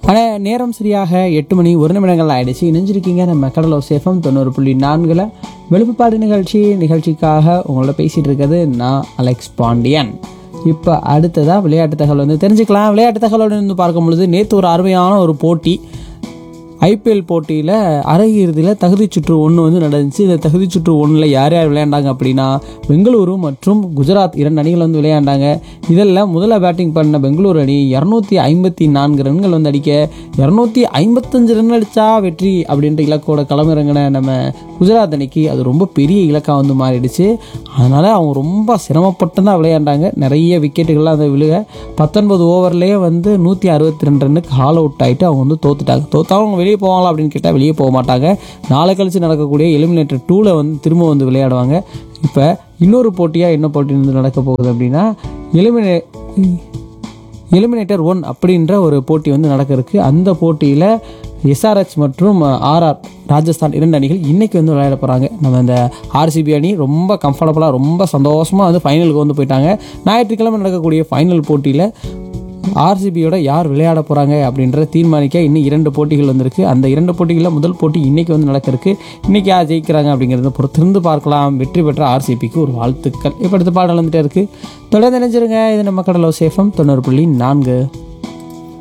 ஆனால் நேரம் சரியாக எட்டு மணி ஒரு நிமிடங்கள் ஆயிடுச்சு இணைஞ்சிருக்கீங்க நம்ம கடலூர் சேஃபம் தொண்ணூறு புள்ளி நான்கில் வெளுப்புப்பாடு நிகழ்ச்சி நிகழ்ச்சிக்காக உங்களோட பேசிகிட்டு இருக்கிறது நான் அலெக்ஸ் பாண்டியன் இப்போ அடுத்ததாக விளையாட்டு தகவல் வந்து தெரிஞ்சுக்கலாம் விளையாட்டு தகவலோடு இருந்து பார்க்கும் பொழுது நேற்று ஒரு அருமையான ஒரு போட்டி ஐபிஎல் போட்டியில் அரையிறுதியில் தகுதி சுற்று ஒன்று வந்து நடந்துச்சு இந்த தகுதி சுற்று ஒன்றில் யார் யார் விளையாண்டாங்க அப்படின்னா பெங்களூரு மற்றும் குஜராத் இரண்டு அணிகள் வந்து விளையாண்டாங்க இதில் முதல்ல பேட்டிங் பண்ண பெங்களூரு அணி இரநூத்தி ஐம்பத்தி நான்கு ரன்கள் வந்து அடிக்க இரநூத்தி ஐம்பத்தஞ்சு ரன் அடித்தா வெற்றி அப்படின்ற இலக்கோட களமிறங்கின நம்ம குஜராத் அணிக்கு அது ரொம்ப பெரிய இலக்காக வந்து மாறிடுச்சு அதனால் அவங்க ரொம்ப சிரமப்பட்டு தான் விளையாண்டாங்க நிறைய விக்கெட்டுகள்லாம் அதை விழுக பத்தொன்பது ஓவர்லேயே வந்து நூற்றி அறுபத்தி ரெண்டு ரன்னுக்கு ஹால் அவுட் ஆகிட்டு அவங்க வந்து தோத்துட்டாங்க தோத்தாலும் அவங்க வெளியே போவாங்களா அப்படின்னு கேட்டால் வெளியே போக மாட்டாங்க நாளை கழிச்சு நடக்கக்கூடிய எலிமினேட்டர் டூவில் வந்து திரும்ப வந்து விளையாடுவாங்க இப்போ இன்னொரு போட்டியாக என்ன போட்டி வந்து நடக்க போகுது அப்படின்னா எலிமினே எலிமினேட்டர் ஒன் அப்படின்ற ஒரு போட்டி வந்து நடக்க இருக்கு அந்த போட்டியில் எஸ்ஆர்ஹெச் மற்றும் ஆர்ஆர் ராஜஸ்தான் இரண்டு அணிகள் இன்றைக்கி வந்து விளையாட போகிறாங்க நம்ம இந்த ஆர்சிபி அணி ரொம்ப கம்ஃபர்டபுளாக ரொம்ப சந்தோஷமாக வந்து ஃபைனலுக்கு வந்து போயிட்டாங்க ஞாயிற்றுக்கிழமை நடக்கக்கூடிய ஃபைனல் போட்டியில் ஆர்சிபியோட யார் விளையாட போகிறாங்க அப்படின்றத தீர்மானிக்க இன்னும் இரண்டு போட்டிகள் வந்திருக்கு அந்த இரண்டு போட்டிகளில் முதல் போட்டி இன்றைக்கி வந்து நடக்க இருக்கு இன்றைக்கி யார் ஜெயிக்கிறாங்க அப்படிங்கிறத பொறுத்திருந்து பார்க்கலாம் வெற்றி பெற்ற ஆர்சிபிக்கு ஒரு வாழ்த்துக்கள் இப்போ அடுத்த பாடல் வந்துட்டே இருக்குது தொடர்ந்து நினைச்சிருங்க இது நம்ம கடலோ சேஃபம் தொண்ணூறு புள்ளி நான்கு